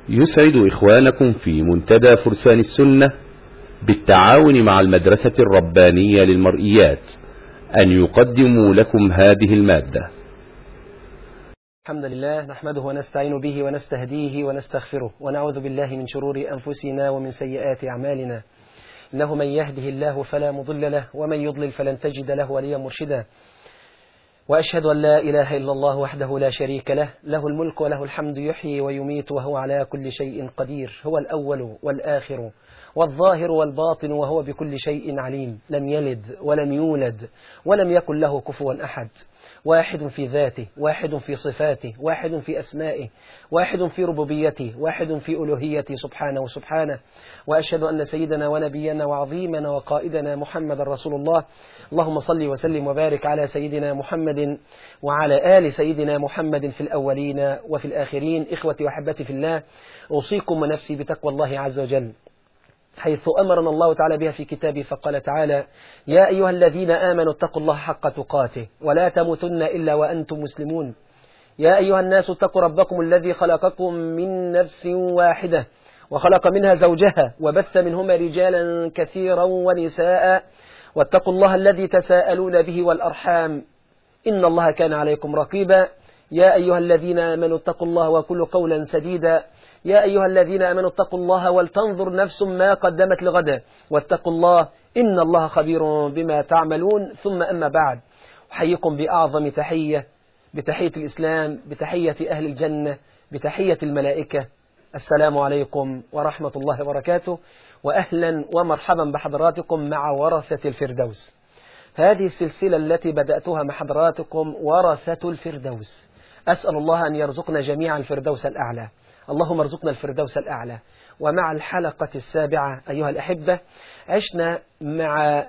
يسعد إخوانكم في منتدى فرسان السنة بالتعاون مع المدرسة الربانية للمرئيات أن يقدموا لكم هذه المادة الحمد لله نحمده ونستعين به ونستهديه ونستغفره ونعوذ بالله من شرور أنفسنا ومن سيئات أعمالنا إنه من يهده الله فلا مضل له ومن يضلل فلن تجد له وليا مرشدا وأشهد أن لا إله إلا الله وحده لا شريك له له الملك وله الحمد يحيي ويميت وهو على كل شيء قدير هو الأول والآخر والظاهر والباطن وهو بكل شيء عليم لم يلد ولم يولد ولم يكن له كفوا أحد واحد في ذاته واحد في صفاته واحد في أسمائه واحد في ربوبيته واحد في ألوهيته سبحانه وسبحانه وأشهد أن سيدنا ونبينا وعظيمنا وقائدنا محمد رسول الله اللهم صل وسلم وبارك على سيدنا محمد وعلى آل سيدنا محمد في الأولين وفي الآخرين إخوتي وحبتي في الله أوصيكم ونفسي بتقوى الله عز وجل حيث أمرنا الله تعالى بها في كتابه فقال تعالى يا أيها الذين آمنوا اتقوا الله حق تقاته ولا تموتن إلا وأنتم مسلمون يا أيها الناس اتقوا ربكم الذي خلقكم من نفس واحدة وخلق منها زوجها وبث منهما رجالا كثيرا ونساء واتقوا الله الذي تساءلون به والأرحام إن الله كان عليكم رقيبا يا أيها الذين آمنوا اتقوا الله وكلوا قولا سديدا يا أيها الذين آمنوا اتقوا الله ولتنظر نفس ما قدمت لغدا واتقوا الله إن الله خبير بما تعملون ثم أما بعد أحييكم بأعظم تحية بتحية الإسلام بتحية أهل الجنة بتحية الملائكة السلام عليكم ورحمة الله وبركاته وأهلا ومرحبا بحضراتكم مع ورثة الفردوس هذه السلسلة التي بدأتها مع حضراتكم ورثة الفردوس أسأل الله أن يرزقنا جميعا الفردوس الأعلى اللهم ارزقنا الفردوس الأعلى ومع الحلقة السابعة أيها الأحبة عشنا مع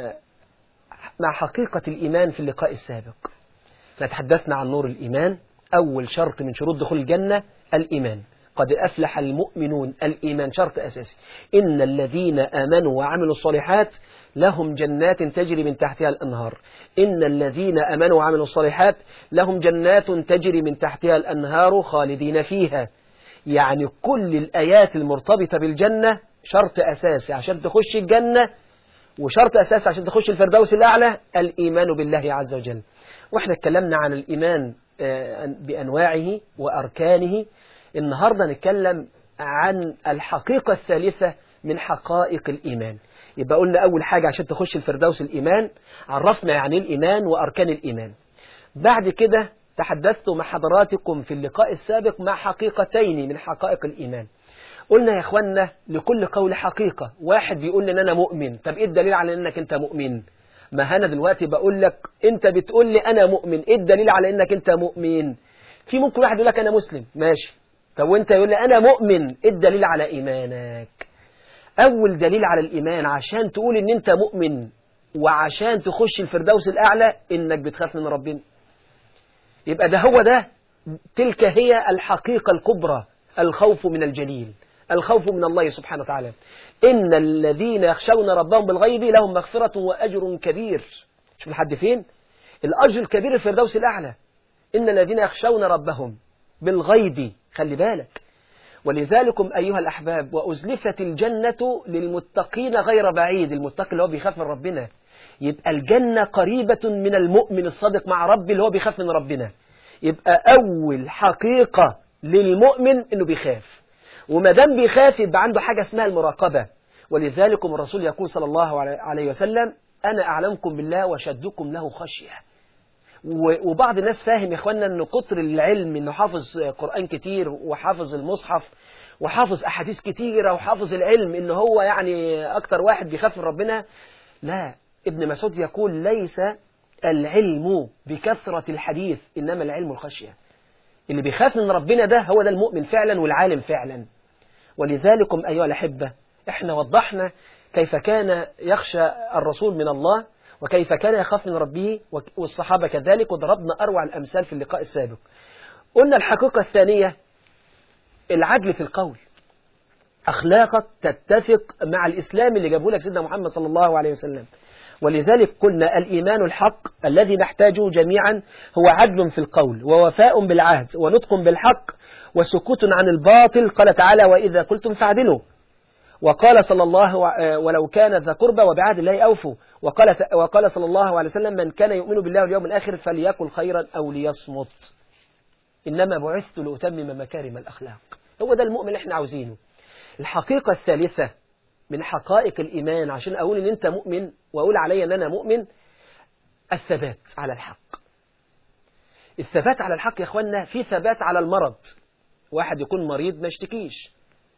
مع حقيقة الإيمان في اللقاء السابق نتحدثنا عن نور الإيمان أول شرط من شروط دخول الجنة الإيمان قد أفلح المؤمنون الإيمان شرط أساسي إن الذين آمنوا وعملوا الصالحات لهم جنات تجري من تحتها الأنهار إن الذين آمنوا وعملوا الصالحات لهم جنات تجري من تحتها الأنهار خالدين فيها يعني كل الآيات المرتبطة بالجنة شرط أساسي عشان تخش الجنة وشرط أساسي عشان تخش الفردوس الأعلى الإيمان بالله عز وجل وإحنا اتكلمنا عن الإيمان بأنواعه وأركانه النهاردة نتكلم عن الحقيقة الثالثة من حقائق الإيمان يبقى قلنا أول حاجة عشان تخش الفردوس الإيمان عرفنا يعني الإيمان وأركان الإيمان بعد كده تحدثت مع حضراتكم في اللقاء السابق مع حقيقتين من حقائق الإيمان قلنا يا أخوانا لكل قول حقيقة واحد بيقول لي أن أنا مؤمن طب إيه الدليل على أنك أنت مؤمن ما أنا دلوقتي بقول لك أنت بتقول لي أنا مؤمن إيه الدليل على أنك أنت مؤمن في ممكن واحد يقول لك أنا مسلم ماشي طب وانت يقول لي أنا مؤمن إيه الدليل على إيمانك أول دليل على الإيمان عشان تقول إن أنت مؤمن وعشان تخش الفردوس الأعلى إنك بتخاف من ربنا يبقى ده هو ده تلك هي الحقيقة الكبرى الخوف من الجليل الخوف من الله سبحانه وتعالى إن الذين يخشون ربهم بالغيب لهم مغفرة وأجر كبير شوف لحد فين الأجر الكبير الفردوس الأعلى إن الذين يخشون ربهم بالغيب خلي بالك ولذلكم أيها الأحباب وأزلفت الجنة للمتقين غير بعيد المتقي اللي هو بيخاف من ربنا يبقى الجنة قريبة من المؤمن الصادق مع ربي اللي هو بيخاف من ربنا يبقى أول حقيقة للمؤمن إنه بيخاف وما دام بيخاف يبقى عنده حاجة اسمها المراقبة ولذلك الرسول يقول صلى الله عليه وسلم أنا أعلمكم بالله وشدكم له خشية وبعض الناس فاهم يا اخوانا ان كتر العلم انه حافظ قرآن كتير وحافظ المصحف وحافظ احاديث كتيرة وحافظ العلم ان هو يعني اكتر واحد بيخاف من ربنا لا ابن مسعود يقول ليس العلم بكثرة الحديث انما العلم الخشية اللي بيخاف من ربنا ده هو ده المؤمن فعلا والعالم فعلا ولذلكم ايها الاحبة احنا وضحنا كيف كان يخشى الرسول من الله وكيف كان يخاف من ربه والصحابة كذلك وضربنا أروع الأمثال في اللقاء السابق قلنا الحقيقة الثانية العدل في القول أخلاقك تتفق مع الإسلام اللي جابه لك سيدنا محمد صلى الله عليه وسلم ولذلك قلنا الإيمان الحق الذي نحتاجه جميعا هو عدل في القول ووفاء بالعهد ونطق بالحق وسكوت عن الباطل قال تعالى وإذا قلتم فاعدلوا وقال صلى الله ولو كان ذا قربى وبعهد الله أوفوا وقال, وقال صلى الله عليه وسلم من كان يؤمن بالله واليوم الآخر فليقل خيرا أو ليصمت إنما بعثت لأتمم مكارم الأخلاق هو ده المؤمن اللي احنا عاوزينه الحقيقة الثالثة من حقائق الإيمان عشان أقول إن أنت مؤمن وأقول علي أن أنا مؤمن الثبات على الحق الثبات على الحق يا أخوانا في ثبات على المرض واحد يكون مريض ما يشتكيش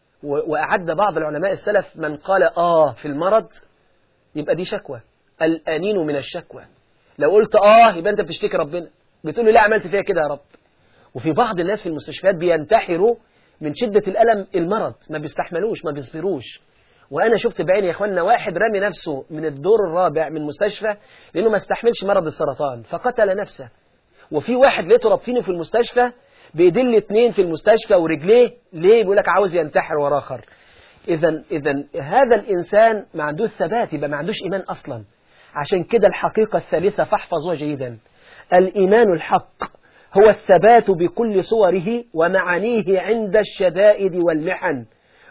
وأعد بعض العلماء السلف من قال آه في المرض يبقى دي شكوى الأنين من الشكوى لو قلت آه يبقى أنت بتشتكي ربنا بتقول لي لا عملت فيها كده يا رب وفي بعض الناس في المستشفيات بينتحروا من شدة الألم المرض ما بيستحملوش ما بيصبروش وأنا شفت بعيني يا إخواننا واحد رمي نفسه من الدور الرابع من مستشفى لأنه ما استحملش مرض السرطان فقتل نفسه وفي واحد لقيته رابطينه في المستشفى بإيدين الاثنين في المستشفى ورجليه ليه بيقول لك عاوز ينتحر ورا آخر إذا إذا هذا الإنسان ما عندوش ثبات يبقى ما عندوش إيمان أصلا عشان كده الحقيقة الثالثة فاحفظوها جيدا الإيمان الحق هو الثبات بكل صوره ومعانيه عند الشدائد والمحن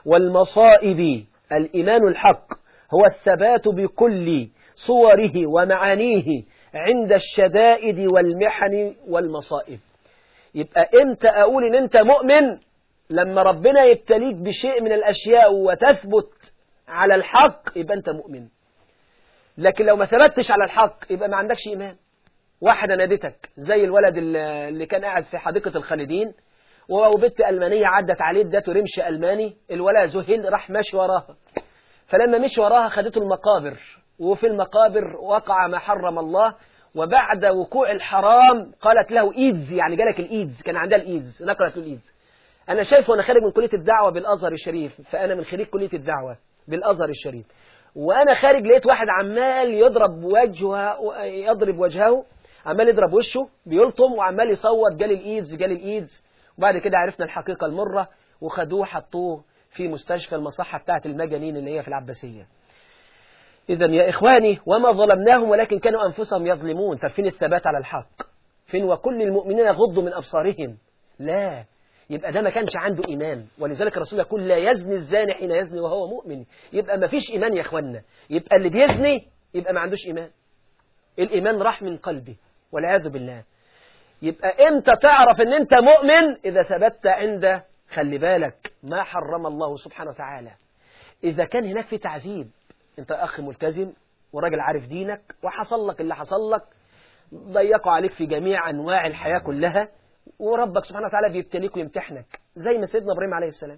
والمصائب الإيمان الحق هو الثبات بكل صوره ومعانيه عند الشدائد والمحن والمصائب يبقى امتى أقول إن أنت مؤمن لما ربنا يبتليك بشيء من الأشياء وتثبت على الحق يبقى أنت مؤمن لكن لو ما ثبتش على الحق يبقى ما عندكش إيمان واحدة نادتك زي الولد اللي كان قاعد في حديقة الخالدين وبنت ألمانية عدت عليه ادته رمش ألماني الولد ذهل راح ماشي وراها فلما مشي وراها خدته المقابر وفي المقابر وقع ما حرم الله وبعد وقوع الحرام قالت له إيدز يعني جالك الإيدز كان عندها الإيدز نقلت له الإيدز أنا شايف وأنا خارج من كلية الدعوة بالأزهر الشريف فأنا من خريج كلية الدعوة بالأزهر الشريف وأنا خارج لقيت واحد عمال يضرب وجهه يضرب وجهه عمال يضرب وشه بيلطم وعمال يصوت جالي الإيدز جالي الإيدز وبعد كده عرفنا الحقيقة المرة وخدوه حطوه في مستشفى المصحة بتاعة المجانين اللي هي في العباسية إذا يا إخواني وما ظلمناهم ولكن كانوا أنفسهم يظلمون طب فين الثبات على الحق فين وكل المؤمنين يغضوا من أبصارهم لا يبقى ده ما كانش عنده إيمان ولذلك الرسول يقول لا يزني الزاني حين يزني وهو مؤمن يبقى ما فيش إيمان يا إخواننا يبقى اللي بيزني يبقى ما عندوش إيمان الإيمان راح من قلبه والعياذ بالله يبقى امتى تعرف ان انت مؤمن اذا ثبتت عند خلي بالك ما حرم الله سبحانه وتعالى اذا كان هناك في تعذيب انت اخ ملتزم وراجل عارف دينك وحصل لك اللي حصل لك ضيقوا عليك في جميع انواع الحياة كلها وربك سبحانه وتعالى بيبتليك ويمتحنك زي ما سيدنا ابراهيم عليه السلام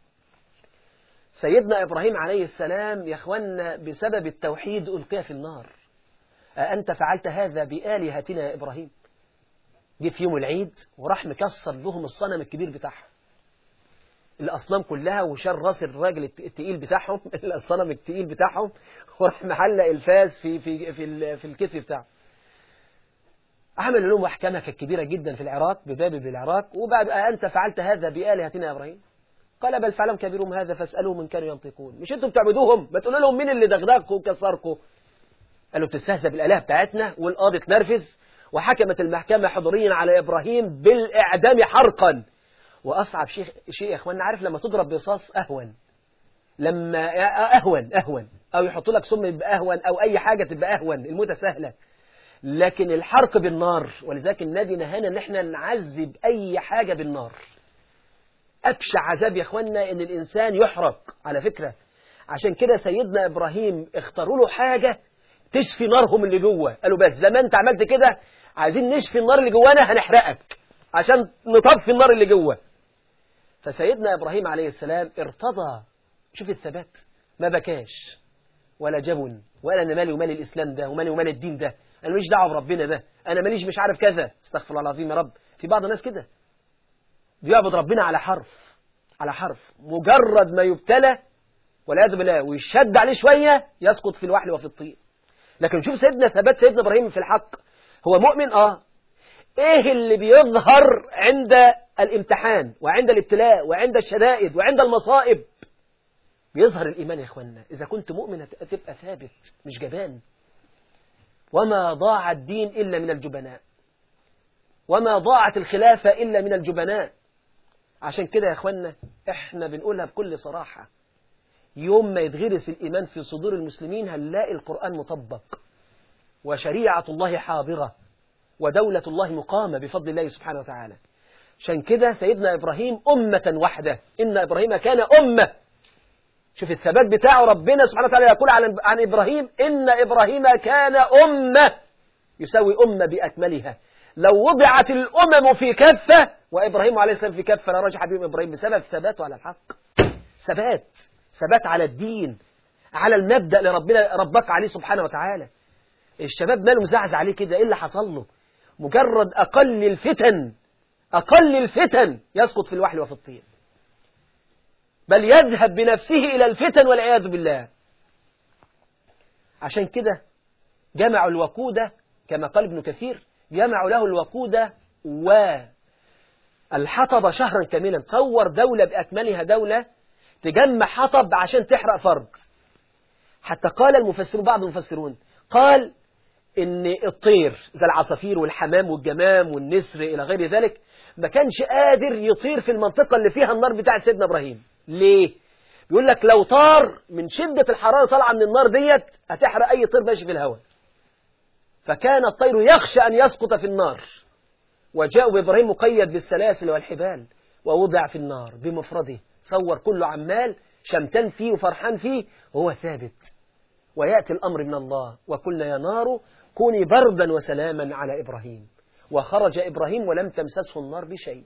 سيدنا ابراهيم عليه السلام يا اخوانا بسبب التوحيد القي في النار أأنت فعلت هذا بآلهتنا يا إبراهيم جه في يوم العيد وراح مكسر لهم الصنم الكبير بتاعهم الأصنام كلها وشال راس الراجل التقيل بتاعهم الصنم التقيل بتاعهم وراح محلق الفاس في في في, في الكتف بتاعه عمل لهم محكمة كانت كبيرة جدا في العراق ببابل بالعراق وبعد أنت فعلت هذا بآلهتنا يا إبراهيم قال بل فعلهم كبيرهم هذا فاسألوهم من كانوا ينطقون مش انتم بتعبدوهم ما تقولوا لهم مين اللي دغدغكم وكسركم قالوا بتستهزأ بالآلهة بتاعتنا والقاضي اتنرفز وحكمت المحكمة حضوريا على إبراهيم بالإعدام حرقا وأصعب شيء شيء يا إخواننا عارف لما تضرب بصاص أهون لما أهون أهون أو يحطوا لك سم يبقى أهون أو أي حاجة تبقى أهون الموتة سهلة لكن الحرق بالنار ولذلك النادي نهانا ان احنا نعذب أي حاجة بالنار أبشع عذاب يا إخواننا إن الإنسان يحرق على فكرة عشان كده سيدنا إبراهيم اختاروا له حاجة تشفي نارهم اللي جوه قالوا بس زمان انت عملت كده عايزين نشفي النار اللي جوانا هنحرقك عشان نطفي النار اللي جوه فسيدنا إبراهيم عليه السلام ارتضى شوف الثبات ما بكاش ولا جبن ولا أنا مالي ومال الإسلام ده ومالي ومال الدين ده أنا ماليش دعوة بربنا ده أنا ماليش مش عارف كذا استغفر الله العظيم يا رب في بعض الناس كده بيعبد ربنا على حرف على حرف مجرد ما يبتلى والعياذ بالله ويشد عليه شوية يسقط في الوحل وفي الطين لكن شوف سيدنا ثبات سيدنا إبراهيم في الحق هو مؤمن آه إيه اللي بيظهر عند الامتحان وعند الابتلاء وعند الشدائد وعند المصائب بيظهر الإيمان يا إخواننا إذا كنت مؤمن تبقى ثابت مش جبان وما ضاع الدين إلا من الجبناء وما ضاعت الخلافة إلا من الجبناء عشان كده يا اخوانا احنا بنقولها بكل صراحة يوم ما يتغرس الإيمان في صدور المسلمين هنلاقي القرآن مطبق وشريعة الله حاضرة ودولة الله مقامة بفضل الله سبحانه وتعالى عشان كده سيدنا إبراهيم أمة واحدة إن إبراهيم كان أمة شوف الثبات بتاعه ربنا سبحانه وتعالى يقول عن, عن إبراهيم إن إبراهيم كان أمة يساوي أمة بأكملها لو وضعت الأمم في كفة وإبراهيم عليه السلام في كفة لرجح بهم إبراهيم بسبب ثباته على الحق ثبات ثبات على الدين على المبدأ اللي ربنا ربك عليه سبحانه وتعالى الشباب ماله مزعزع عليه كده إيه اللي حصل له مجرد أقل الفتن أقل الفتن يسقط في الوحل وفي الطين بل يذهب بنفسه إلى الفتن والعياذ بالله عشان كده جمعوا الوقودة كما قال ابن كثير جمعوا له الوقودة والحطب شهرا كاملا تصور دولة بأكملها دولة تجمع حطب عشان تحرق فرد حتى قال المفسرون بعض المفسرون قال ان الطير زي العصافير والحمام والجمام والنسر الى غير ذلك ما كانش قادر يطير في المنطقة اللي فيها النار بتاعت سيدنا ابراهيم ليه بيقول لك لو طار من شدة الحرارة طالعة من النار ديت هتحرق اي طير ماشي في الهواء فكان الطير يخشى ان يسقط في النار وجاء بابراهيم مقيد بالسلاسل والحبال ووضع في النار بمفرده صور كله عمال شمتان فيه وفرحان فيه وهو ثابت ويأتي الأمر من الله وقلنا يا نار كوني بردا وسلاما على إبراهيم وخرج إبراهيم ولم تمسسه النار بشيء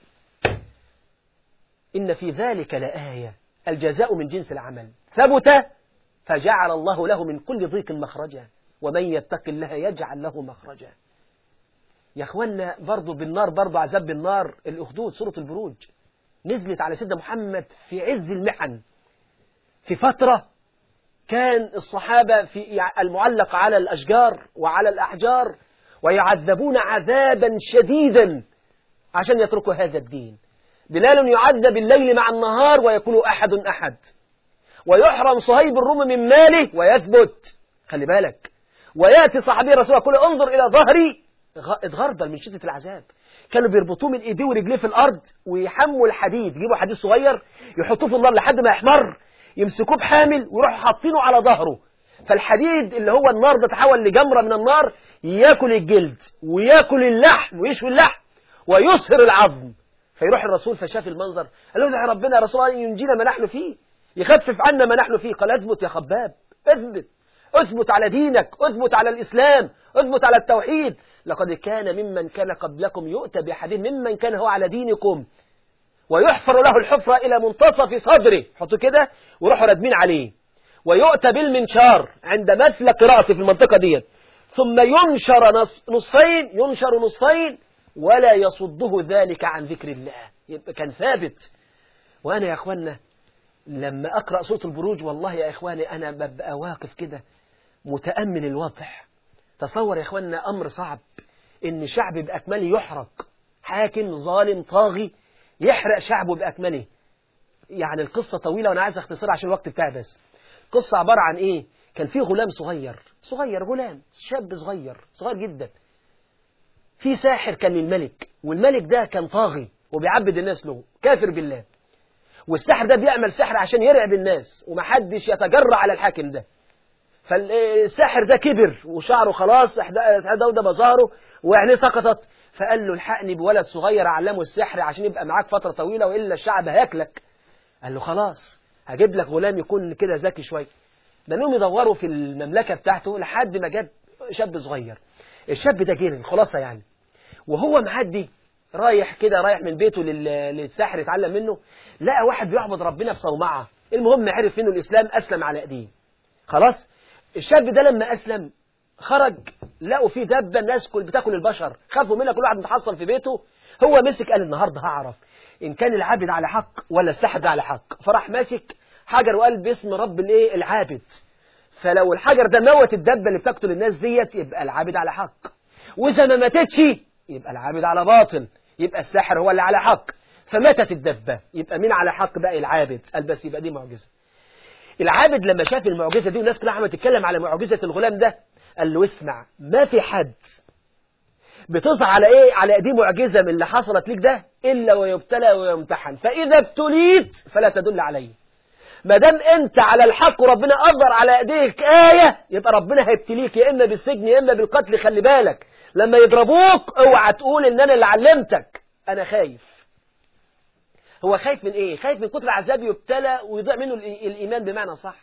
إن في ذلك لآية الجزاء من جنس العمل ثبت فجعل الله له من كل ضيق مخرجا ومن يتق الله يجعل له مخرجا يا أخوانا برضو بالنار برضو عذاب بالنار الأخدود سورة البروج نزلت على سيدنا محمد في عز المحن في فترة كان الصحابة في المعلق على الأشجار وعلى الأحجار ويعذبون عذابا شديدا عشان يتركوا هذا الدين بلال يعذب الليل مع النهار ويكون أحد أحد ويحرم صهيب الروم من ماله ويثبت خلي بالك ويأتي صحابي رسول الله يقول انظر إلى ظهري اتغربل من شدة العذاب كانوا بيربطوه من ايديه ورجليه في الارض ويحموا الحديد يجيبوا حديد صغير يحطوه في النار لحد ما يحمر يمسكوه بحامل ويروحوا حاطينه على ظهره فالحديد اللي هو النار ده تحول لجمرة من النار ياكل الجلد وياكل اللحم ويشوي اللحم ويصهر العظم فيروح الرسول فشاف المنظر قال له يا ربنا يا رسول الله ينجينا ما نحن فيه يخفف عنا ما نحن فيه قال اثبت يا خباب اثبت اثبت على دينك اثبت على الإسلام اثبت على التوحيد لقد كان ممن كان قبلكم يؤتى بحديث ممن كان هو على دينكم ويحفر له الحفرة إلى منتصف صدره حطوا كده وروحوا ردمين عليه ويؤتى بالمنشار عند مسلك رأسه في المنطقة دي ثم ينشر نصفين ينشر نصفين ولا يصده ذلك عن ذكر الله يبقى كان ثابت وأنا يا أخوانا لما أقرأ سورة البروج والله يا إخواني أنا ببقى واقف كده متأمل الوضع تصور يا إخواننا أمر صعب إن شعب بأكمله يحرق حاكم ظالم طاغي يحرق شعبه بأكمله يعني القصة طويلة وأنا عايز أختصرها عشان الوقت بتاعي بس قصة عبارة عن إيه كان في غلام صغير صغير غلام شاب صغير صغير جدا في ساحر كان للملك والملك ده كان طاغي وبيعبد الناس له كافر بالله والساحر ده بيعمل سحر عشان يرعب الناس ومحدش يتجرع على الحاكم ده فالساحر ده كبر وشعره خلاص ده بظهره وعينيه سقطت فقال له الحقني بولد صغير اعلمه السحر عشان يبقى معاك فترة طويلة وإلا الشعب هياكلك قال له خلاص هجيب لك غلام يكون كده ذكي شوية بنهم يدوروا في المملكة بتاعته لحد ما جاب شاب صغير الشاب ده جري خلاصة يعني وهو معدي رايح كده رايح من بيته للساحر يتعلم منه لقى واحد بيعبد ربنا في صومعة المهم عرف منه الإسلام أسلم على أيديه خلاص الشاب ده لما أسلم خرج لقوا فيه دبة الناس كل بتاكل البشر خافوا منها كل واحد متحصن في بيته هو مسك قال النهاردة هعرف إن كان العابد على حق ولا الساحر ده على حق فراح ماسك حجر وقال باسم رب الايه العابد فلو الحجر ده موت الدبة اللي بتقتل الناس ديت يبقى العابد على حق وإذا ما ماتتش يبقى العابد على باطل يبقى الساحر هو اللي على حق فماتت الدبة يبقى مين على حق بقى العابد قال بس يبقى دي معجزة العابد لما شاف المعجزة دي والناس كلها عمالة تتكلم على معجزة الغلام ده قال له اسمع ما في حد بتظهر على ايه على دي معجزة من اللي حصلت لك ده إلا ويبتلى ويمتحن فإذا ابتليت فلا تدل عليه ما دام انت على الحق وربنا قدر على ايديك آية يبقى ربنا هيبتليك يا إما بالسجن يا إما بالقتل خلي بالك لما يضربوك اوعى تقول ان انا اللي علمتك انا خايف هو خايف من ايه خايف من كتر العذاب يبتلى ويضيع منه الايمان بمعنى صح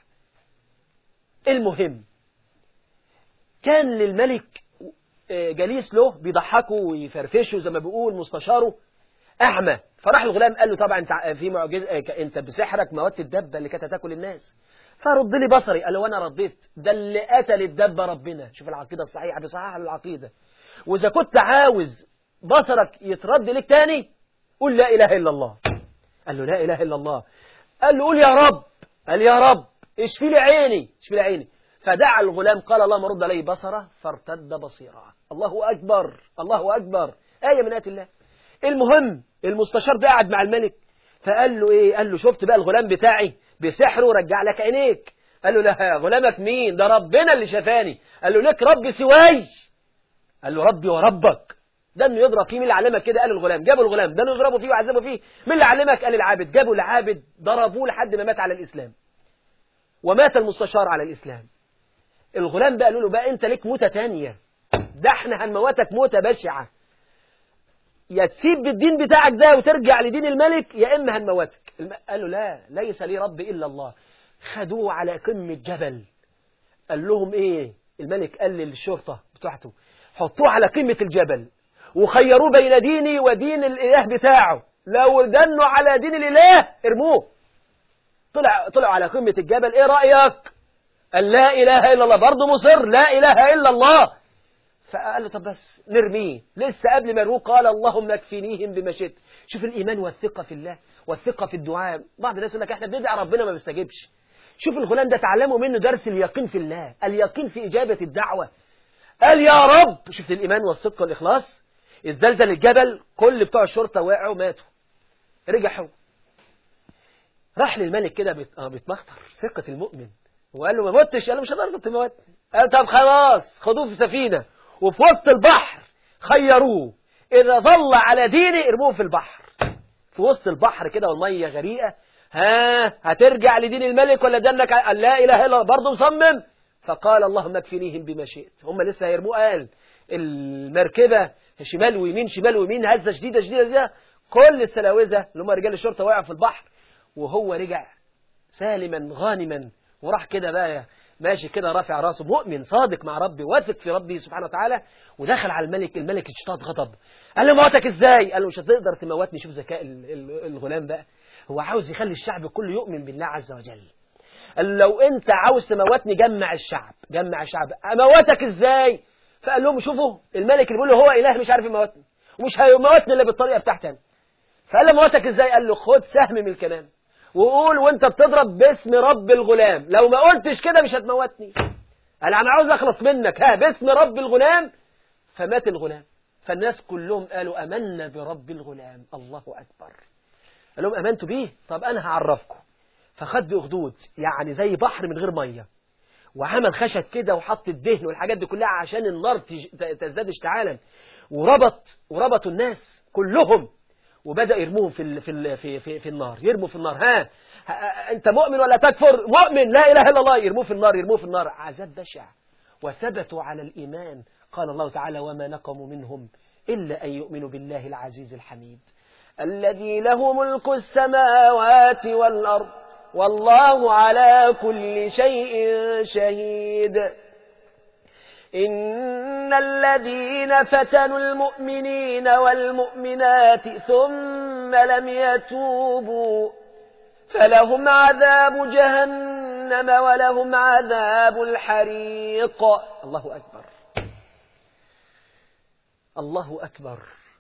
المهم كان للملك جليس له بيضحكه ويفرفشه زي ما بيقول مستشاره أعمى فراح الغلام قال له طبعا انت في معجزة انت بسحرك موت الدبة اللي كانت هتاكل الناس فرد لي بصري قال له وانا رديت ده اللي قتل الدبة ربنا شوف العقيدة الصحيحة بصحيحة العقيدة وإذا كنت عاوز بصرك يترد لك تاني قول لا إله إلا الله قال له لا إله إلا الله قال له قول يا رب قال يا رب اشفي لي عيني اشفي لي عيني فدعا الغلام قال اللهم رد عليه بصره فارتد بصيرا الله أكبر الله أكبر آية من آيات الله المهم المستشار ده قاعد مع الملك فقال له ايه قال له شفت بقى الغلام بتاعي بسحره رجع لك عينيك قال له لا غلامك مين ده ربنا اللي شفاني قال له لك رب سواي قال له ربي وربك ده انه يضرب فيه مين اللي علمك كده قال الغلام جابوا الغلام ده انه يضربوا فيه ويعذبوا فيه مين اللي علمك قال العابد جابوا العابد ضربوه لحد ما مات على الإسلام ومات المستشار على الإسلام الغلام بقى قالوا له بقى انت ليك موتة تانية ده احنا هنموتك موتة بشعة يا تسيب الدين بتاعك ده وترجع لدين الملك يا اما هنموتك قال له لا ليس لي رب الا الله خدوه على قمة جبل قال لهم ايه الملك قال للشرطة بتاعته حطوه على قمة الجبل وخيروه بين ديني ودين الإله بتاعه لو دنوا على دين الإله ارموه طلع طلعوا على قمة الجبل ايه رأيك قال لا إله إلا الله برضه مصر لا إله إلا الله فقال له طب بس نرميه لسه قبل ما يروه قال اللهم اكفنيهم بما شئت شوف الإيمان والثقة في الله والثقة في الدعاء بعض الناس يقول لك احنا بندعي ربنا ما بيستجيبش شوف الغلام ده تعلموا منه درس اليقين في الله اليقين في إجابة الدعوة قال يا رب شفت الإيمان والصدق والإخلاص اتزلزل الجبل كل بتوع الشرطة وقعوا ماتوا رجع هو راح للملك كده بيتمخطر ثقة المؤمن وقال له ما متش قال له مش هتقدر تموت قال طب خلاص خدوه في سفينة وفي وسط البحر خيروه إذا ظل على ديني ارموه في البحر في وسط البحر كده والمية غريقة ها هترجع لدين الملك ولا دنك قال لا إله إلا الله برضه مصمم فقال اللهم اكفنيهم بما شئت هم لسه هيرموه قال المركبة شمال ويمين شمال ويمين هزة شديدة شديدة شديدة كل السلاوزة اللي هم رجال الشرطة وقعوا في البحر وهو رجع سالما غانما وراح كده بقى ماشي كده رافع راسه مؤمن صادق مع ربي واثق في ربي سبحانه وتعالى ودخل على الملك الملك اشتاط غضب قال له موتك ازاي قال له مش هتقدر تموتني شوف ذكاء الغلام بقى هو عاوز يخلي الشعب كله يؤمن بالله عز وجل قال لو انت عاوز تموتني جمع الشعب جمع الشعب اموتك ازاي فقال لهم شوفوا الملك اللي بيقول له هو اله مش عارف يموتني ومش هيموتني الا بالطريقه بتاعتي انا فقال له موتك ازاي قال له خد سهم من الكمان وقول وانت بتضرب باسم رب الغلام لو ما قلتش كده مش هتموتني قال انا عاوز اخلص منك ها باسم رب الغلام فمات الغلام فالناس كلهم قالوا امنا برب الغلام الله اكبر قال لهم امنتوا بيه طب انا هعرفكم فخد اخدود يعني زي بحر من غير ميه وعمل خشب كده وحط الدهن والحاجات دي كلها عشان النار تزداد اشتعالا وربط وربطوا الناس كلهم وبدأ يرموهم في في في في, في النار يرموا في النار ها, ها انت مؤمن ولا تكفر مؤمن لا اله الا الله يرموه في النار يرموه في النار عذاب بشع وثبتوا على الايمان قال الله تعالى وما نقموا منهم الا ان يؤمنوا بالله العزيز الحميد الذي له ملك السماوات والارض والله على كل شيء شهيد إن الذين فتنوا المؤمنين والمؤمنات ثم لم يتوبوا فلهم عذاب جهنم ولهم عذاب الحريق الله أكبر الله أكبر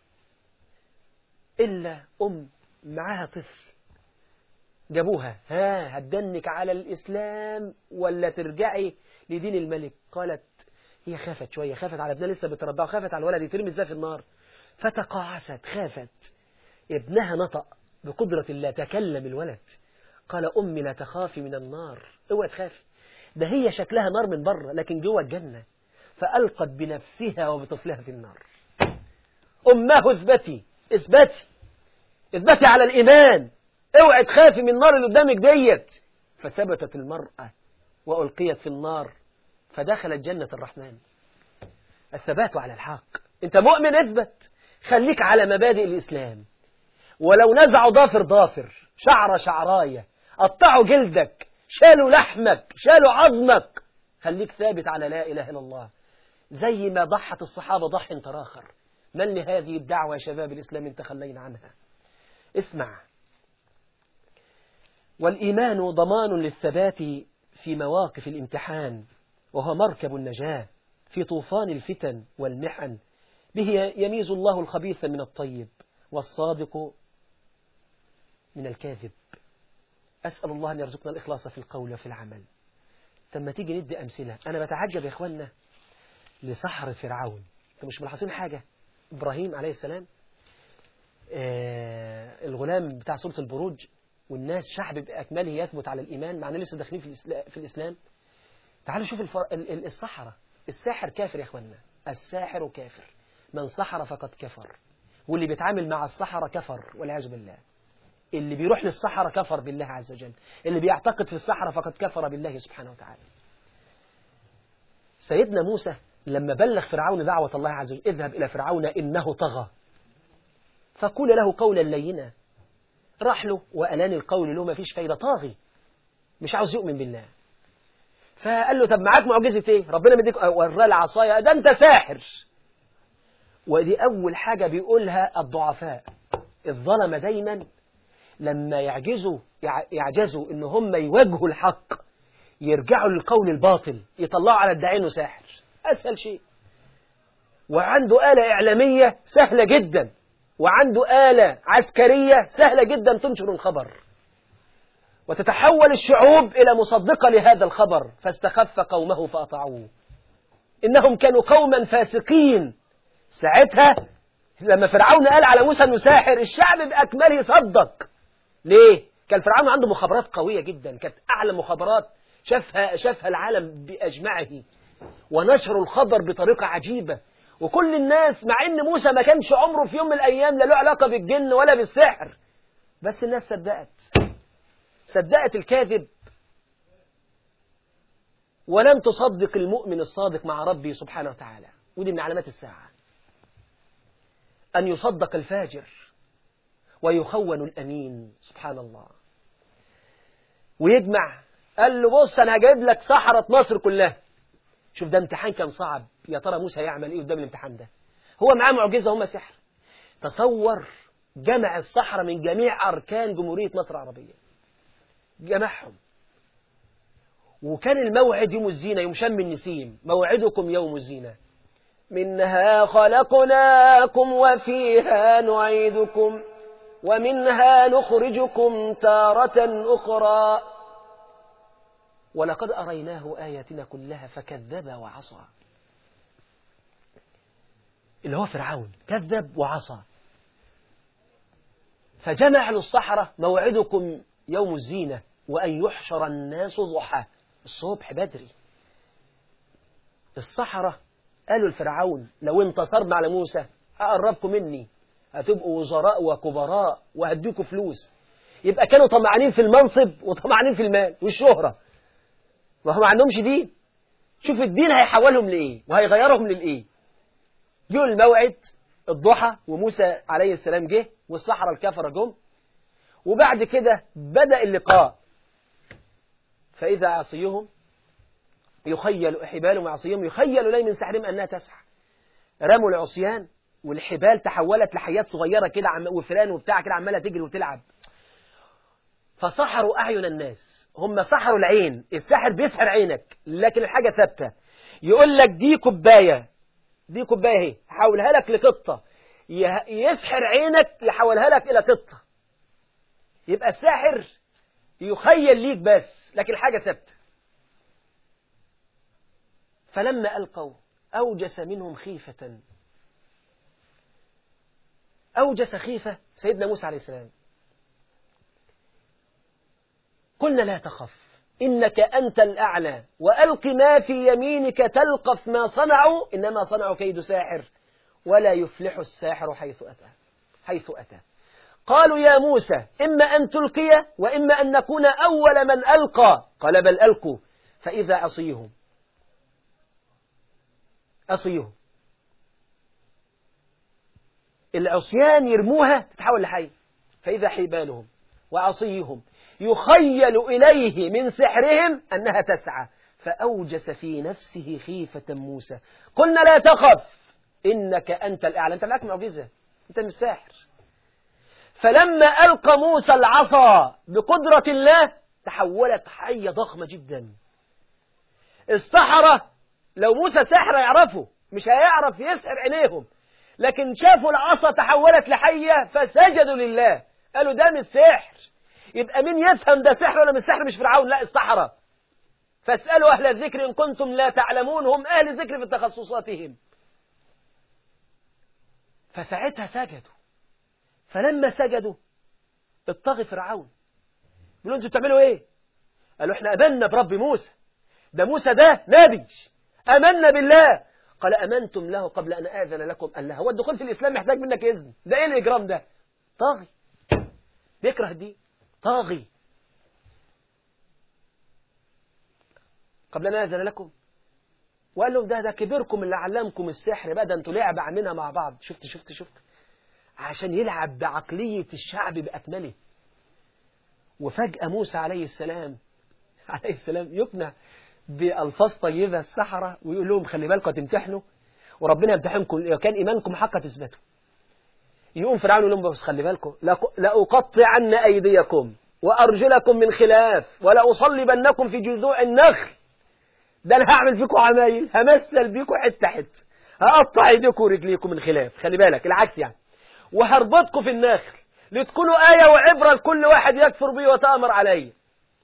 إلا أم معها طفل جابوها ها هتدنك على الإسلام ولا ترجعي لدين الملك قالت هي خافت شوية خافت على ابنها لسه بترضعه خافت على الولد يترمي ازاي في النار فتقاعست خافت ابنها نطق بقدرة الله تكلم الولد قال أمي لا تخافي من النار اوعى تخافي ده هي شكلها نار من بره لكن جوه الجنة فألقت بنفسها وبطفلها في النار أمه اثبتي اثبتي اثبتي على الإيمان اوعي تخافي من النار اللي قدامك ديت فثبتت المرأة وألقيت في النار فدخلت جنة الرحمن الثبات على الحق انت مؤمن اثبت خليك على مبادئ الإسلام ولو نزعوا ضافر ضافر شعر شعراية قطعوا جلدك شالوا لحمك شالوا عظمك خليك ثابت على لا إله إلا الله زي ما ضحت الصحابة ضح تراخر من لهذه الدعوة يا شباب الإسلام انت خلينا عنها اسمع والإيمان ضمان للثبات في مواقف الامتحان وهو مركب النجاة في طوفان الفتن والمحن به يميز الله الخبيث من الطيب والصادق من الكاذب أسأل الله أن يرزقنا الإخلاص في القول وفي العمل لما تيجي ندي أمثلة أنا بتعجب يا إخواننا لسحر فرعون أنتم مش ملاحظين حاجة إبراهيم عليه السلام آه الغلام بتاع سورة البروج والناس شعب بأكمله يثبت على الإيمان مع لسه داخلين في, في الإسلام تعالوا شوف الفر... السحرة الساحر كافر يا إخواننا الساحر كافر من سحر فقد كفر واللي بيتعامل مع السحرة كفر والعياذ بالله اللي بيروح للسحرة كفر بالله عز وجل اللي بيعتقد في السحرة فقد كفر بالله سبحانه وتعالى سيدنا موسى لما بلغ فرعون دعوة الله عز وجل اذهب إلى فرعون إنه طغى فقول له قولا لينا راح له وألان القول له ما فيش فايدة طاغي مش عاوز يؤمن بالله فقال له طب معاك معجزة ايه ربنا مديك وراه العصاية ده انت ساحر ودي أول حاجة بيقولها الضعفاء الظلمة دايما لما يعجزوا يعجزوا ان هم يواجهوا الحق يرجعوا للقول الباطل يطلعوا على الداعين ساحر أسهل شيء وعنده آلة إعلامية سهلة جدا وعنده آلة عسكرية سهلة جدا تنشر الخبر وتتحول الشعوب إلى مصدقة لهذا الخبر فاستخف قومه فأطاعوه إنهم كانوا قوما فاسقين ساعتها لما فرعون قال على موسى أنه ساحر الشعب بأكمله صدق ليه؟ كان فرعون عنده مخابرات قوية جدا كانت أعلى مخابرات شافها, شافها العالم بأجمعه ونشروا الخبر بطريقة عجيبة وكل الناس مع ان موسى ما كانش عمره في يوم من الايام لا له علاقة بالجن ولا بالسحر بس الناس صدقت صدقت الكاذب ولم تصدق المؤمن الصادق مع ربه سبحانه وتعالى ودي من علامات الساعة أن يصدق الفاجر ويخون الأمين سبحان الله ويجمع قال له بص أنا هجيب لك سحرة مصر كلها شوف ده امتحان كان صعب يا ترى موسى يعمل ايه قدام الامتحان ده هو معاه معجزة هم سحر تصور جمع الصحراء من جميع أركان جمهورية مصر العربية جمعهم وكان الموعد يوم الزينة يوم شم النسيم موعدكم يوم الزينة منها خلقناكم وفيها نعيدكم ومنها نخرجكم تارة أخرى ولقد أريناه آياتنا كلها فكذب وعصى اللي هو فرعون كذب وعصى فجمع للصحراء موعدكم يوم الزينة وأن يحشر الناس ضحى الصبح بدري الصحراء قالوا لفرعون لو انتصرنا على موسى أقربكم مني هتبقوا وزراء وكبراء وهديكوا فلوس يبقى كانوا طمعانين في المنصب وطمعانين في المال والشهرة ما هم ما عندهمش دين شوف الدين هيحولهم لإيه وهيغيرهم للإيه جه الموعد الضحى وموسى عليه السلام جه والصحراء الكفرة جم وبعد كده بدأ اللقاء فإذا عصيهم يخيل حبالهم وعصيهم يخيل إليه من سحرهم أنها تسحر رموا العصيان والحبال تحولت لحيات صغيرة كده عم وفران وبتاع كده عمالة تجري وتلعب فسحروا أعين الناس هم سحروا العين السحر بيسحر عينك لكن الحاجة ثابتة يقول لك دي كوباية دي كوباية اهي حولها لك لقطة يسحر عينك يحولها لك إلى قطة يبقى الساحر يخيل ليك بس لكن الحاجة ثابتة فلما ألقوا أوجس منهم خيفة أوجس خيفة سيدنا موسى عليه السلام قلنا لا تخف إنك أنت الأعلى وألق ما في يمينك تلقف ما صنعوا إنما صنعوا كيد ساحر ولا يفلح الساحر حيث أتى حيث أتى قالوا يا موسى إما أن تلقي وإما أن نكون أول من ألقى قال بل ألقوا فإذا عصيهم عصيهم العصيان يرموها تتحول لحي فإذا حبالهم وعصيهم يخيل إليه من سحرهم أنها تسعى فأوجس في نفسه خيفة موسى قلنا لا تخف إنك أنت الأعلى أنت معك معجزة أنت مش ساحر فلما ألقى موسى العصا بقدرة الله تحولت حية ضخمة جدا السحرة لو موسى ساحر يعرفوا مش هيعرف يسحر عينيهم لكن شافوا العصا تحولت لحية فسجدوا لله قالوا ده مش سحر يبقى مين يفهم ده سحر ولا مش سحر مش فرعون لا السحرة فاسألوا أهل الذكر إن كنتم لا تعلمون هم أهل الذكر في تخصصاتهم فساعتها سجدوا فلما سجدوا اطغى فرعون بيقولوا انتوا بتعملوا ايه قالوا احنا امنا برب موسى ده موسى ده نبي امنا بالله قال امنتم له قبل ان اذن لكم قال له هو الدخول في الاسلام محتاج منك اذن ده ايه الاجرام ده طاغي بيكره دي طاغي قبل ان اذن لكم وقال لهم ده ده كبيركم اللي علمكم السحر بقى ده انتوا لعبة عاملينها مع بعض شفت شفت شفت عشان يلعب بعقلية الشعب بأكمله وفجأة موسى عليه السلام عليه السلام يقنع بألفاظ طيبة السحرة ويقول لهم خلي بالكم تمتحنوا وربنا يمتحنكم لو كان إيمانكم حق تثبتوا يقوم فرعون يقول لهم بس خلي بالكم لأقطعن أيديكم وأرجلكم من خلاف ولأصلبنكم في جذوع النخل ده أنا هعمل فيكم عمايل همثل بيكم حتة حتة هقطع ايديكم ورجليكم من خلاف خلي بالك العكس يعني وهربطكم في النخل لتكونوا آية وعبرة لكل واحد يكفر بي وتأمر علي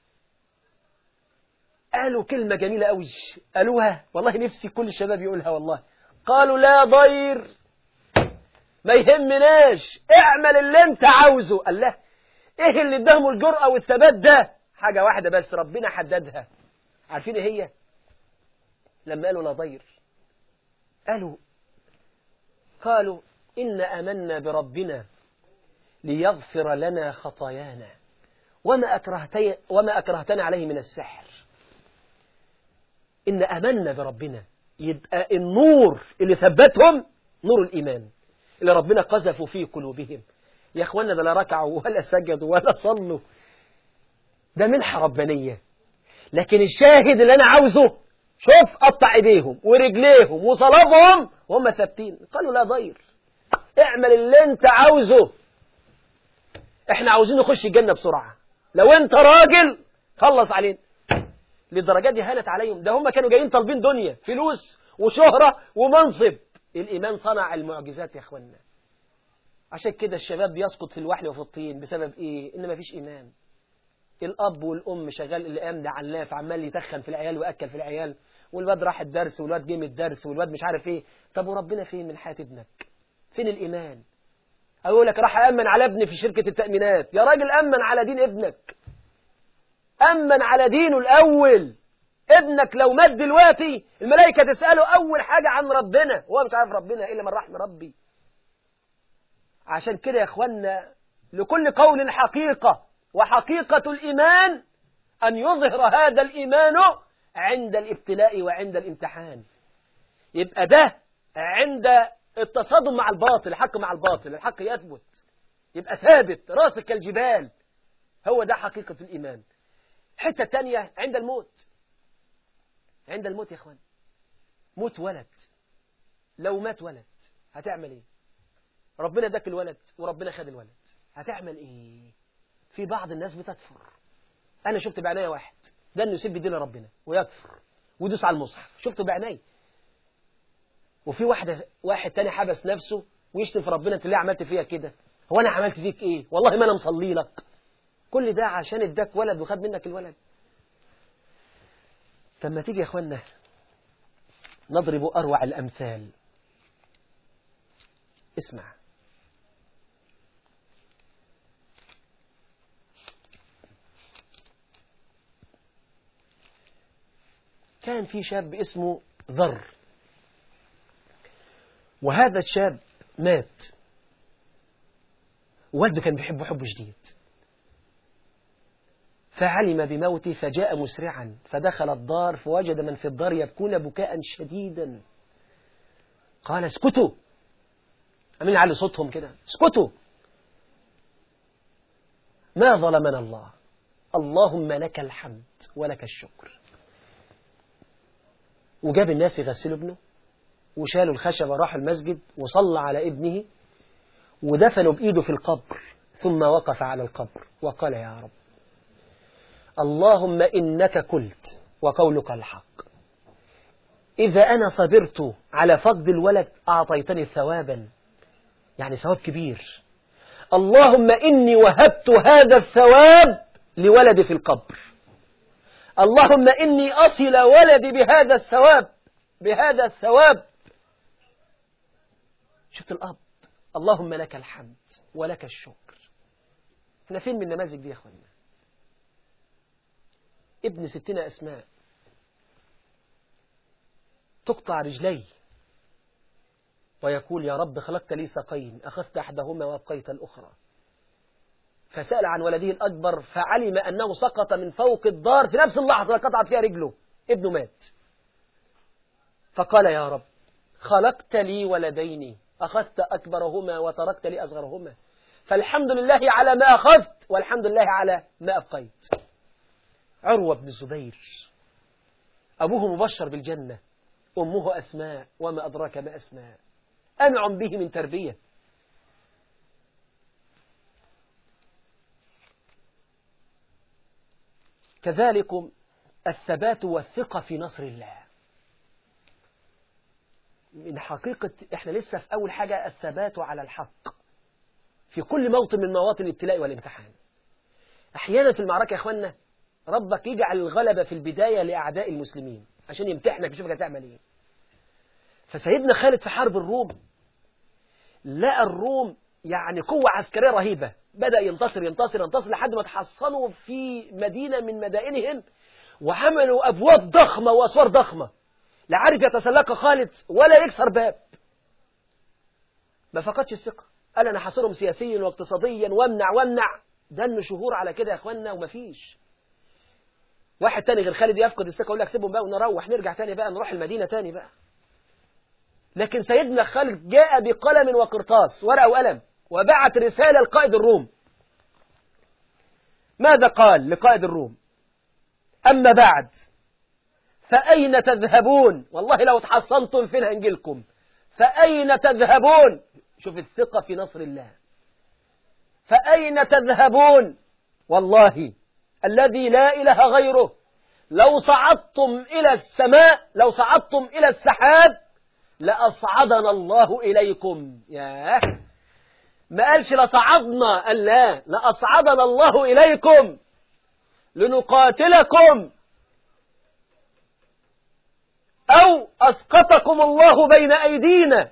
قالوا كلمة جميلة قوي قالوها والله نفسي كل الشباب يقولها والله قالوا لا ضير ما يهمناش اعمل اللي انت عاوزه قال له ايه اللي اداهم الجرأة والثبات ده حاجة واحدة بس ربنا حددها عارفين ايه هي لما قالوا لا ضير قالوا قالوا إن أمنا بربنا ليغفر لنا خطايانا وما, أكرهتي وما أكرهتنا عليه من السحر إن أمنا بربنا يبقى النور اللي ثبتهم نور الإيمان اللي ربنا قذفوا في قلوبهم يا أخوانا ده لا ركعوا ولا سجدوا ولا صلوا ده منحة ربانية لكن الشاهد اللي أنا عاوزه شوف قطع ايديهم ورجليهم وصلابهم وهم ثابتين قالوا لا ضير اعمل اللي انت عاوزه احنا عاوزين نخش الجنة بسرعة لو انت راجل خلص علينا للدرجات دي هانت عليهم ده هم كانوا جايين طالبين دنيا فلوس وشهرة ومنصب الإيمان صنع المعجزات يا اخوانا عشان كده الشباب بيسقط في الوحل وفي الطين بسبب ايه ان مفيش ايمان الاب والام شغال الايام ده علاف عمال يتخن في العيال وياكل في العيال والواد راح الدرس والواد جه من الدرس والواد مش عارف ايه طب وربنا فين من حياه ابنك فين الايمان اقول لك راح امن على ابني في شركه التامينات يا راجل امن على دين ابنك امن على دينه الاول ابنك لو مات دلوقتي الملائكه تساله اول حاجه عن ربنا هو مش عارف ربنا الا من رحم ربي عشان كده يا اخوانا لكل قول حقيقه وحقيقة الإيمان أن يظهر هذا الإيمان عند الابتلاء وعند الامتحان يبقى ده عند التصادم مع الباطل الحق مع الباطل الحق يثبت يبقى ثابت راسك كالجبال هو ده حقيقة الإيمان حتة تانية عند الموت عند الموت يا اخوان موت ولد لو مات ولد هتعمل ايه ربنا اداك الولد وربنا خد الولد هتعمل ايه في بعض الناس بتكفر انا شفت بعناية واحد ده انه يسيب دين ربنا ويكفر ويدوس على المصحف شفته بعناية وفي واحد واحد تاني حبس نفسه ويشتم في ربنا انت ليه عملت فيها كده هو انا عملت فيك ايه والله ما انا مصلي لك كل ده عشان اداك ولد وخد منك الولد لما تيجي يا اخوانا نضرب اروع الامثال اسمع كان في شاب اسمه ذر وهذا الشاب مات والده كان بيحبه حب شديد فعلم بموته فجاء مسرعا فدخل الدار فوجد من في الدار يبكون بكاء شديدا قال اسكتوا أمين على صوتهم كده اسكتوا ما ظلمنا الله اللهم لك الحمد ولك الشكر وجاب الناس يغسلوا ابنه وشالوا الخشبة راح المسجد وصلى على ابنه ودفنوا بإيده في القبر ثم وقف على القبر وقال يا رب اللهم إنك قلت وقولك الحق إذا أنا صبرت على فقد الولد أعطيتني ثوابا يعني ثواب كبير اللهم إني وهبت هذا الثواب لولدي في القبر اللهم إني أصل ولدي بهذا الثواب بهذا الثواب شفت الأب اللهم لك الحمد ولك الشكر احنا فين من النماذج دي يا اخوانا ابن ستنا أسماء تقطع رجلي ويقول يا رب خلقت لي سقين أخذت أحدهما وأبقيت الأخرى فسأل عن ولده الأكبر فعلم أنه سقط من فوق الدار في نفس اللحظة قطعت فيها رجله ابنه مات فقال يا رب خلقت لي ولدين أخذت أكبرهما وتركت لي أصغرهما فالحمد لله على ما أخذت والحمد لله على ما أبقيت عروة بن الزبير أبوه مبشر بالجنة أمه أسماء وما أدراك ما أسماء أنعم به من تربية كذلك الثبات والثقة في نصر الله من حقيقة احنا لسه في أول حاجة الثبات على الحق في كل موطن من مواطن الابتلاء والامتحان أحيانا في المعركة يا أخوانا ربك يجعل الغلبة في البداية لأعداء المسلمين عشان يمتحنك يشوفك هتعمل ايه فسيدنا خالد في حرب الروم لقى الروم يعني قوة عسكرية رهيبة بدأ ينتصر ينتصر ينتصر لحد ما تحصنوا في مدينة من مدائنهم وعملوا أبواب ضخمة وأسوار ضخمة لا عارف يتسلق خالد ولا يكسر باب ما فقدش الثقة قال أنا حاصرهم سياسيا واقتصاديا وامنع وامنع دن شهور على كده يا اخوانا ومفيش واحد تاني غير خالد يفقد الثقة يقول لك سيبهم بقى ونروح نرجع تاني بقى نروح المدينة تاني بقى لكن سيدنا خالد جاء بقلم وقرطاس ورقة وقلم وبعت رسالة لقائد الروم ماذا قال لقائد الروم أما بعد فأين تذهبون والله لو تحصنتم فين هنجلكم فأين تذهبون شوف الثقة في نصر الله فأين تذهبون والله الذي لا إله غيره لو صعدتم إلى السماء لو صعدتم إلى السحاب لأصعدنا الله إليكم ياه ما قالش لصعدنا قال لا لأصعدنا الله إليكم لنقاتلكم أو أسقطكم الله بين أيدينا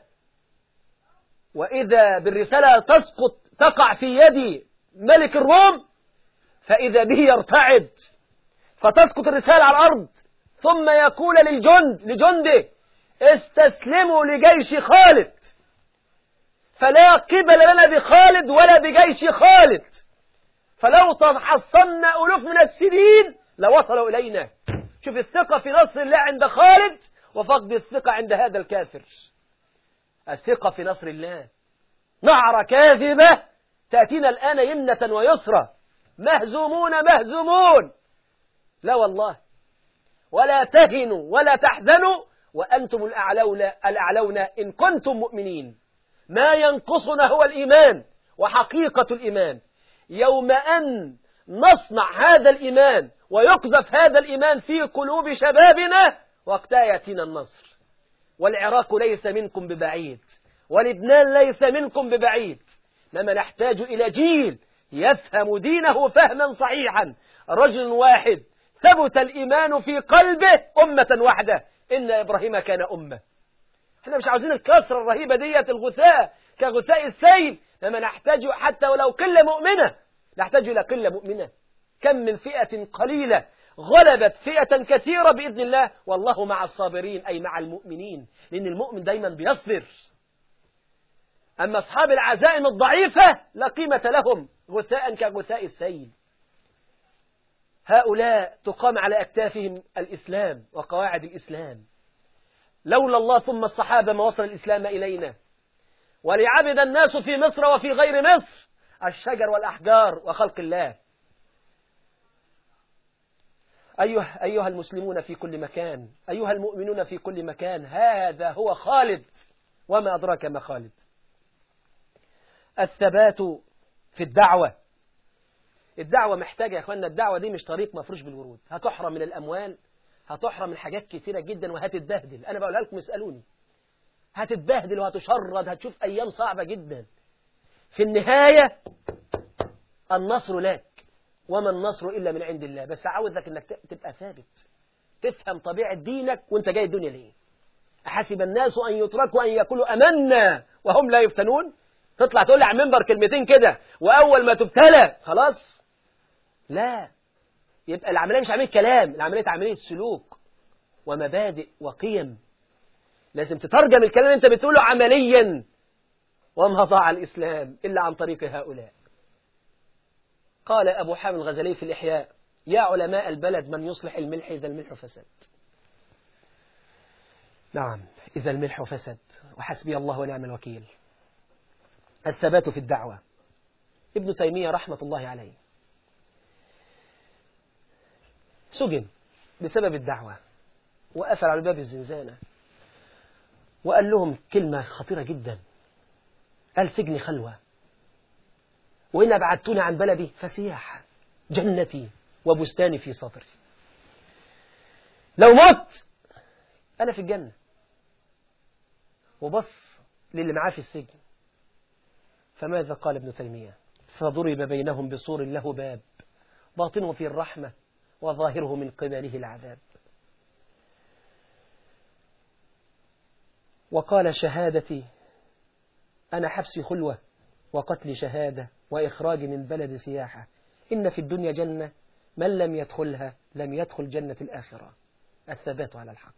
وإذا بالرسالة تسقط تقع في يد ملك الروم فإذا به يرتعد فتسقط الرسالة على الأرض ثم يقول للجند لجنده استسلموا لجيش خالد فلا قبل لنا بخالد ولا بجيش خالد فلو تحصلنا ألوف من السنين لوصلوا إلينا شوف الثقة في نصر الله عند خالد وفقد الثقة عند هذا الكافر الثقة في نصر الله نعرة كاذبة تأتينا الآن يمنة ويسرى مهزومون مهزومون لا والله ولا تهنوا ولا تحزنوا وأنتم الأعلون, الأعلون إن كنتم مؤمنين ما ينقصنا هو الإيمان وحقيقة الإيمان يوم أن نصنع هذا الإيمان ويقذف هذا الإيمان في قلوب شبابنا وقتها يأتينا النصر والعراق ليس منكم ببعيد ولبنان ليس منكم ببعيد لما نحتاج إلى جيل يفهم دينه فهما صحيحا رجل واحد ثبت الإيمان في قلبه أمة واحدة إن إبراهيم كان أمة احنا مش عاوزين الكسرة الرهيبة ديت الغثاء كغثاء السيل لما نحتاج حتى ولو قلة مؤمنة نحتاج إلى قلة مؤمنة كم من فئة قليلة غلبت فئة كثيرة بإذن الله والله مع الصابرين أي مع المؤمنين لأن المؤمن دايما بيصبر أما أصحاب العزائم الضعيفة لا قيمة لهم غثاء كغثاء السيل هؤلاء تقام على أكتافهم الإسلام وقواعد الإسلام لولا الله ثم الصحابة ما وصل الإسلام إلينا ولعبد الناس في مصر وفي غير مصر الشجر والأحجار وخلق الله أيها, أيها المسلمون في كل مكان أيها المؤمنون في كل مكان هذا هو خالد وما أدراك ما خالد الثبات في الدعوة الدعوة محتاجة يا أخوانا الدعوة دي مش طريق مفروش بالورود هتحرم من الأموال هتحرم من حاجات كتيرة جدا وهتتبهدل أنا بقولها لكم اسألوني هتتبهدل وهتشرد هتشوف أيام صعبة جدا في النهاية النصر لك وما النصر إلا من عند الله بس عاوزك أنك تبقى ثابت تفهم طبيعة دينك وانت جاي الدنيا ليه أحسب الناس أن يتركوا أن يقولوا أمنا وهم لا يفتنون تطلع تقول لي على المنبر كلمتين كده وأول ما تبتلى خلاص لا يبقى العملية مش عملية كلام العملية عملية سلوك ومبادئ وقيم لازم تترجم الكلام اللي انت بتقوله عمليا وما ضاع الإسلام إلا عن طريق هؤلاء قال أبو حامد الغزالي في الإحياء يا علماء البلد من يصلح الملح إذا الملح فسد نعم إذا الملح فسد وحسبي الله ونعم الوكيل الثبات في الدعوة ابن تيمية رحمة الله عليه سجن بسبب الدعوة وقفل على باب الزنزانة وقال لهم كلمة خطيرة جدا قال سجني خلوة وإن أبعدتوني عن بلدي فسياحة جنتي وبستاني في صدري لو مت أنا في الجنة وبص للي معاه في السجن فماذا قال ابن تيمية فضرب بينهم بصور له باب باطنه فيه الرحمة وظاهره من قبله العذاب وقال شهادتي أنا حبسي خلوة وقتل شهادة وإخراج من بلد سياحة إن في الدنيا جنة من لم يدخلها لم يدخل جنة الآخرة الثبات على الحق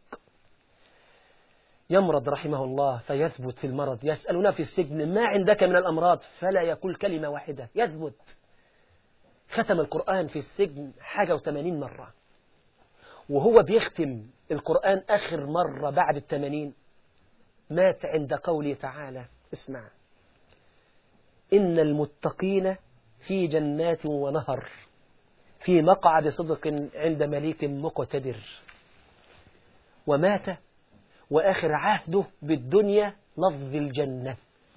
يمرض رحمه الله فيثبت في المرض يسألنا في السجن ما عندك من الأمراض فلا يقول كلمة واحدة يثبت ختم القرآن في السجن حاجة وثمانين مرة وهو بيختم القرآن آخر مرة بعد الثمانين مات عند قوله تعالى اسمع إن المتقين في جنات ونهر في مقعد صدق عند مليك مقتدر ومات وآخر عهده بالدنيا لفظ الجنة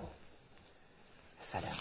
سلام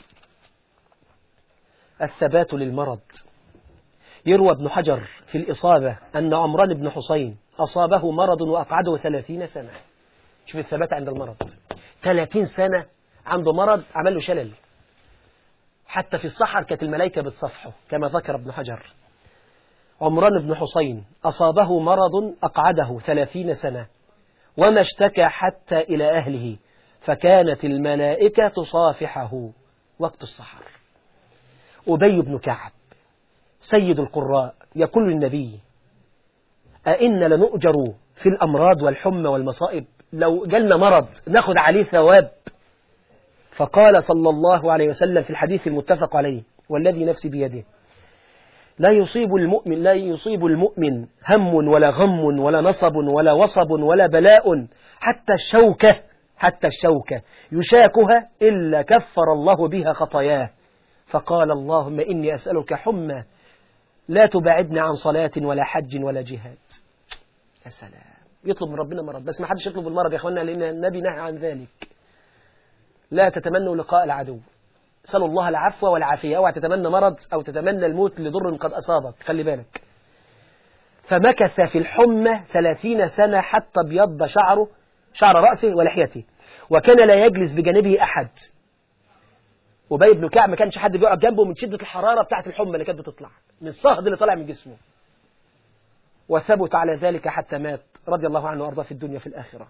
الثبات للمرض يروى ابن حجر في الإصابة أن عمران بن حسين أصابه مرض وأقعده ثلاثين سنة شوف الثبات عند المرض ثلاثين سنة عنده مرض عمل له شلل حتى في الصحر كانت الملائكة بتصفحه كما ذكر ابن حجر عمران بن حسين أصابه مرض أقعده ثلاثين سنة وما اشتكى حتى إلى أهله فكانت الملائكة تصافحه وقت الصحر أبي بن كعب سيد القراء يقول للنبي أئن لنؤجر في الأمراض والحمى والمصائب لو جالنا مرض ناخد عليه ثواب فقال صلى الله عليه وسلم في الحديث المتفق عليه والذي نفسي بيده لا يصيب المؤمن لا يصيب المؤمن هم ولا غم ولا نصب ولا وصب ولا بلاء حتى الشوكة حتى الشوكة يشاكها إلا كفر الله بها خطاياه فقال اللهم إني أسألك حمى لا تبعدنا عن صلاة ولا حج ولا جهاد يا سلام يطلب من ربنا مرض بس ما حدش يطلب المرض يا اخوانا لأن النبي نهى عن ذلك لا تتمنوا لقاء العدو سألوا الله العفو والعافية اوعى تتمنى مرض أو تتمنى الموت لضر قد أصابك خلي بالك فمكث في الحمى ثلاثين سنة حتى ابيض شعره شعر رأسه ولحيته وكان لا يجلس بجانبه أحد وبي بن كعب ما كانش حد بيقعد جنبه من شدة الحرارة بتاعت الحمى اللي كانت بتطلع من الصهد اللي طالع من جسمه وثبت على ذلك حتى مات رضي الله عنه وأرضاه في الدنيا في الآخرة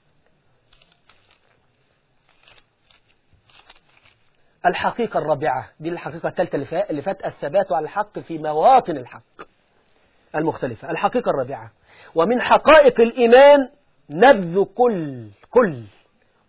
الحقيقة الرابعة دي الحقيقة الثالثة اللي فات الثبات على الحق في مواطن الحق المختلفة الحقيقة الرابعة ومن حقائق الإيمان نبذ كل كل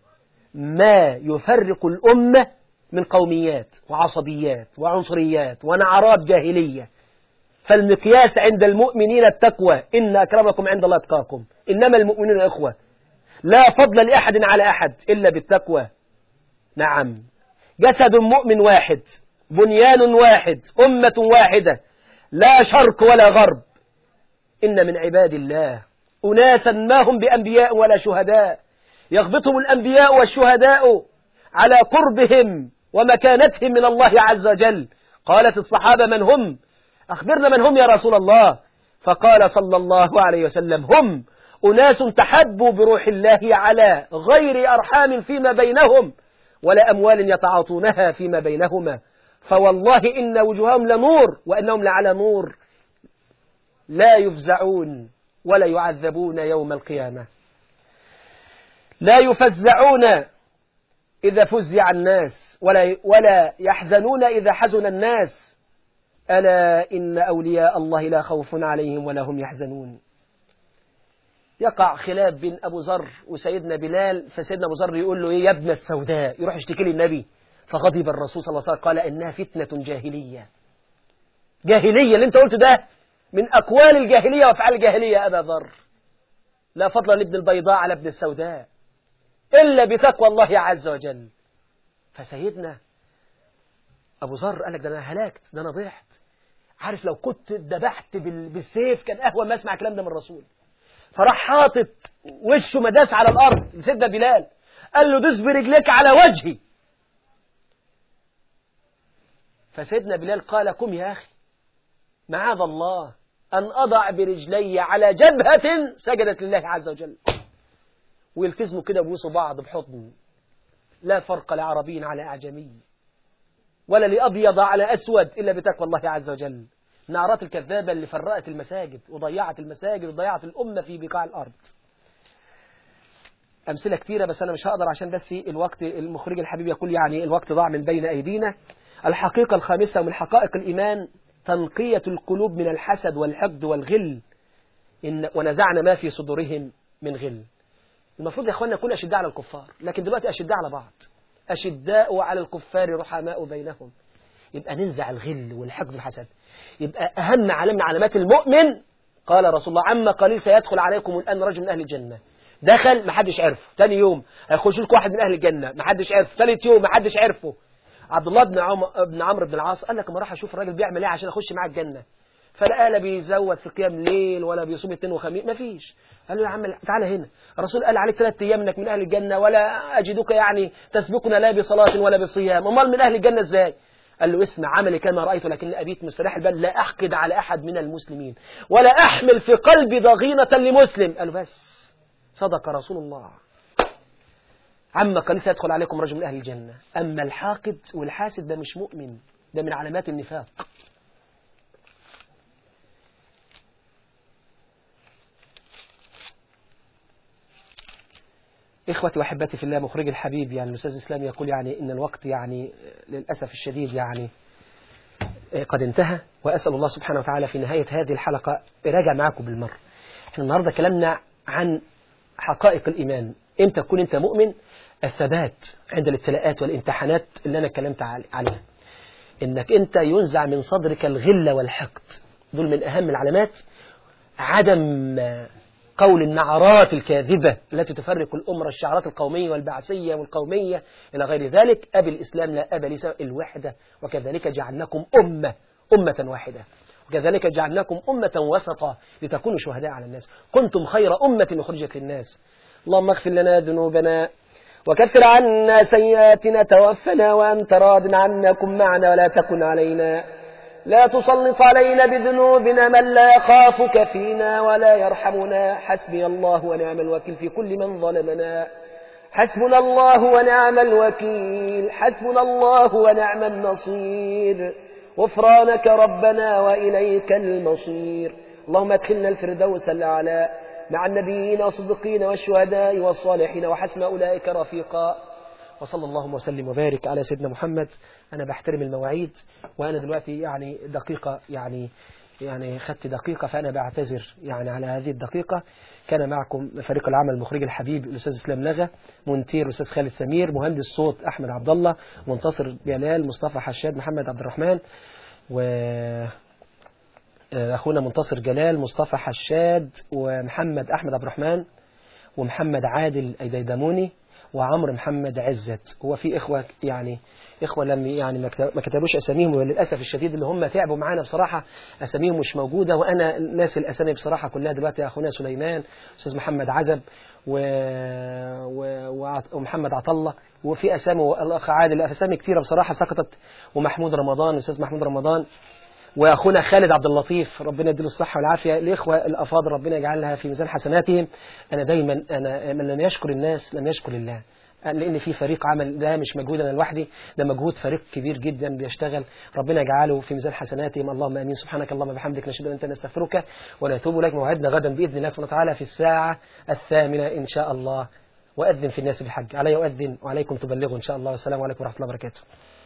ما يفرق الأمة من قوميات وعصبيات وعنصريات ونعرات جاهلية فالمقياس عند المؤمنين التقوى إن أكرمكم عند الله أتقاكم إنما المؤمنون إخوة لا فضل لأحد على أحد إلا بالتقوى نعم جسد مؤمن واحد بنيان واحد أمة واحدة لا شرق ولا غرب إن من عباد الله أناسا ما هم بأنبياء ولا شهداء يغبطهم الأنبياء والشهداء على قربهم ومكانتهم من الله عز وجل قالت الصحابة من هم أخبرنا من هم يا رسول الله فقال صلى الله عليه وسلم هم أناس تحبوا بروح الله على غير أرحام فيما بينهم ولا أموال يتعاطونها فيما بينهما فوالله إن وجوههم لنور وأنهم لعلى نور لا يفزعون ولا يعذبون يوم القيامة لا يفزعون إذا فزع الناس ولا, ولا يحزنون إذا حزن الناس ألا إن أولياء الله لا خوف عليهم ولا هم يحزنون يقع خلاف بين أبو ذر وسيدنا بلال فسيدنا أبو ذر يقول له إيه يا ابن السوداء يروح يشتكي لي النبي فغضب الرسول صلى الله عليه وسلم قال إنها فتنة جاهلية جاهلية اللي انت قلت ده من أقوال الجاهلية وأفعال الجاهلية يا أبا ذر لا فضل لابن البيضاء على ابن السوداء إلا بتقوى الله عز وجل فسيدنا أبو ذر قال لك ده أنا هلكت ده أنا ضيعت عارف لو كنت ذبحت بالسيف كان أهون ما أسمع الكلام ده من الرسول فراح حاطط وشه مداس على الأرض لسيدنا بلال قال له دوس برجليك على وجهي فسيدنا بلال قال قم يا أخي معاذ الله أن أضع برجلي على جبهة سجدت لله عز وجل ويلتزموا كده بوسوا بعض بحضن لا فرق لعربي على أعجمي ولا لأبيض على أسود إلا بتقوى الله عز وجل نعرات الكذابة اللي فرقت المساجد وضيعت المساجد وضيعت الأمة في بقاع الأرض أمثلة كتيرة بس أنا مش هقدر عشان بس الوقت المخرج الحبيب يقول يعني الوقت ضاع من بين أيدينا الحقيقة الخامسة من حقائق الإيمان تنقية القلوب من الحسد والحقد والغل إن ونزعنا ما في صدورهم من غل المفروض يا أخوانا نكون أشداء على الكفار لكن دلوقتي أشداء على بعض أشداء على الكفار رحماء بينهم يبقى ننزع الغل والحقد والحسد يبقى أهم علامة من علامات المؤمن قال رسول الله عما قليل سيدخل عليكم الآن رجل من أهل الجنة دخل ما حدش عرفه ثاني يوم هيخش لكم واحد من أهل الجنة ما حدش عرفه ثالث يوم ما حدش عرفه عبد الله بن عمرو بن عمرو بن العاص قال لك ما راح اشوف الراجل بيعمل ايه عشان اخش معاه الجنه فلقى لا بيزود في قيام ليل ولا بيصوم اثنين وخميس ما فيش قال له يا عم تعالى هنا الرسول قال عليك ثلاث ايام انك من اهل الجنه ولا اجدك يعني تسبقنا لا بصلاه ولا بصيام امال من اهل الجنه ازاي قال له اسمع عملي كما رأيت لكن أبيت مستريح البال لا أحقد على أحد من المسلمين ولا أحمل في قلبي ضغينة لمسلم قال له بس صدق رسول الله عما قال سيدخل عليكم رجل من أهل الجنة أما الحاقد والحاسد ده مش مؤمن ده من علامات النفاق إخوتي وأحبتي في الله مخرج الحبيب يعني الأستاذ الإسلام يقول يعني إن الوقت يعني للأسف الشديد يعني قد انتهى وأسأل الله سبحانه وتعالى في نهاية هذه الحلقة راجع معكم بالمرة احنا النهاردة كلامنا عن حقائق الإيمان إمتى تكون أنت مؤمن الثبات عند الابتلاءات والامتحانات اللي أنا اتكلمت عليها إنك أنت ينزع من صدرك الغل والحقد دول من أهم العلامات عدم قول النعرات الكاذبة التي تفرق الأمة الشعارات القومية والبعثية والقومية إلى غير ذلك أبي الإسلام لا أبا لسا الوحدة وكذلك جعلناكم أمة أمة واحدة وكذلك جعلناكم أمة وسطا لتكونوا شهداء على الناس كنتم خير أمة أخرجت للناس اللهم اغفر لنا ذنوبنا وكفر عنا سيئاتنا توفنا وأنت راض عنا كن معنا ولا تكن علينا لا تسلط علينا بذنوبنا من لا يخافك فينا ولا يرحمنا حسبي الله ونعم الوكيل في كل من ظلمنا حسبنا الله ونعم الوكيل حسبنا الله ونعم النصير غفرانك ربنا وإليك المصير اللهم ادخلنا الفردوس الأعلى مع النبيين والصديقين والشهداء والصالحين وحسن أولئك رفيقا وصلى الله وسلم وبارك على سيدنا محمد أنا بحترم المواعيد وأنا دلوقتي يعني دقيقة يعني يعني خدت دقيقة فأنا بعتذر يعني على هذه الدقيقة كان معكم فريق العمل المخرج الحبيب الأستاذ إسلام لغة مونتير الأستاذ خالد سمير مهندس صوت أحمد عبد الله منتصر جلال مصطفى حشاد محمد عبد الرحمن و أخونا منتصر جلال مصطفى حشاد ومحمد أحمد عبد الرحمن ومحمد عادل أيديدموني وعمرو محمد عزت هو في إخوة يعني إخوة لم يعني ما كتبوش أساميهم وللأسف الشديد اللي هم تعبوا معانا بصراحة أساميهم مش موجودة وأنا ناس الأسامي بصراحة كلها دلوقتي أخونا سليمان أستاذ محمد عزب و... و... ومحمد عطلة وفي أسامي والأخ عادل أسامي كثيرة بصراحة سقطت ومحمود رمضان أستاذ محمود رمضان واخونا خالد عبد اللطيف ربنا يديله الصحه والعافيه الاخوه الافاضل ربنا يجعلها في ميزان حسناتهم انا دايما انا من لم يشكر الناس لم يشكر الله لان في فريق عمل ده مش مجهود انا لوحدي ده مجهود فريق كبير جدا بيشتغل ربنا يجعله في ميزان حسناتهم اللهم امين سبحانك اللهم وبحمدك نشهد ان انت نستغفرك ونتوب اليك موعدنا غدا باذن الله سبحانه وتعالى في الساعه الثامنه ان شاء الله واذن في الناس بالحج علي اؤذن وعليكم تبلغوا ان شاء الله والسلام عليكم ورحمه الله وبركاته